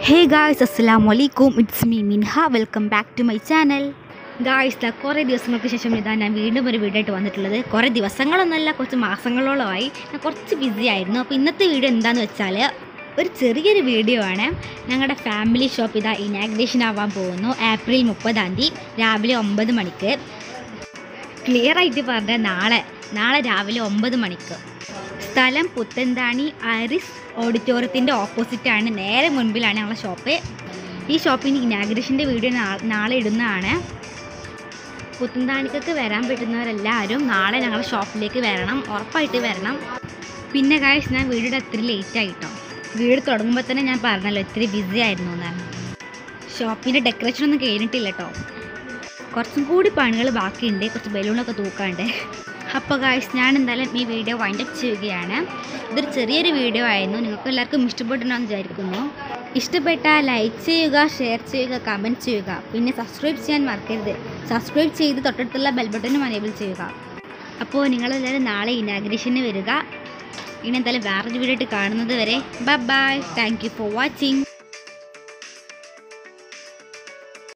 ഹേ guys അസ്സലാമു അലൈക്കും it's me Minha welcome back to my channel guys ദാ കുറേ ദിവസങ്ങൾക്ക് ശേഷം ഇതാ ഞാൻ വീണ്ടും ഒരു വീഡിയോ ആയിട്ട് വന്നിട്ടുള്ളത് കുറേ ദിവസങ്ങളൊന്നുമല്ല കുറച്ച് മാസങ്ങളോളമായി ഞാൻ കുറച്ച് ബിസി ആയിരുന്നു അപ്പോൾ ഇന്നത്തെ വീഡിയോ എന്താണെന്ന് വെച്ചാൽ ഒരു ചെറിയൊരു വീഡിയോ ആണ് ഞങ്ങളുടെ ഫാമിലി ഷോപ്പ് ഇതാ ഇനാഗ്രേഷൻ ആവാൻ പോകുന്നു ഏപ്രിൽ മുപ്പതാം തീയതി രാവിലെ ഒമ്പത് മണിക്ക് ക്ലിയർ ആയിട്ട് പറഞ്ഞാൽ നാളെ നാളെ രാവിലെ ഒമ്പത് മണിക്ക് സ്ഥലം പുത്തൻതാണി ആരിസ് ഓഡിറ്റോറിയത്തിൻ്റെ ഓപ്പോസിറ്റാണ് നേരെ മുൻപിലാണ് ഞങ്ങളുടെ ഷോപ്പ് ഈ ഷോപ്പിന് ഇനാഗ്രേഷൻ്റെ വീഡിയോ നാ- നാളെ ഇടുന്നതാണ് പുത്തൻതാണിക്കൊക്കെ വരാൻ പറ്റുന്നവരെല്ലാവരും നാളെ ഞങ്ങളുടെ ഷോപ്പിലേക്ക് വരണം ഉറപ്പായിട്ട് വരണം പിന്നെ കാഴ്ച ഞാൻ വീഡിയോയുടെ ഒത്തിരി ലേറ്റ് ആയിട്ടോ വീട് തുടങ്ങുമ്പോൾ തന്നെ ഞാൻ പറഞ്ഞല്ലോ ഇത്തിരി ബിസി ആയിരുന്നു എന്നാണ് ഷോപ്പിൻ്റെ ഡെക്കറേഷൻ ഒന്നും കഴിഞ്ഞിട്ടില്ല കേട്ടോ കുറച്ചും കൂടി പണികൾ ബാക്കിയുണ്ട് കുറച്ച് ബലൂണൊക്കെ തൂക്കാണ്ട് അപ്പോൾ ഗായ്സ് ഞാൻ എന്തായാലും ഈ വീഡിയോ വൈൻഡപ്പ് ചെയ്യുകയാണ് ഇതൊരു ചെറിയൊരു വീഡിയോ ആയിരുന്നു നിങ്ങൾക്ക് എല്ലാവർക്കും ഇഷ്ടപ്പെടണമെന്ന് വിചാരിക്കുന്നു ഇഷ്ടപ്പെട്ടാൽ ലൈക്ക് ചെയ്യുക ഷെയർ ചെയ്യുക കമൻറ്റ് ചെയ്യുക പിന്നെ സബ്സ്ക്രൈബ് ചെയ്യാൻ മറക്കരുത് സബ്സ്ക്രൈബ് ചെയ്ത് തൊട്ടടുത്തുള്ള ബെൽ ബട്ടനും അനേബിൾ ചെയ്യുക അപ്പോൾ നിങ്ങളെല്ലാവരും നാളെ ഇനാഗ്രേഷന് വരിക ഇനി എന്തായാലും വേറൊരു വീഡിയോ ആയിട്ട് കാണുന്നത് വരെ bye bye thank you for watching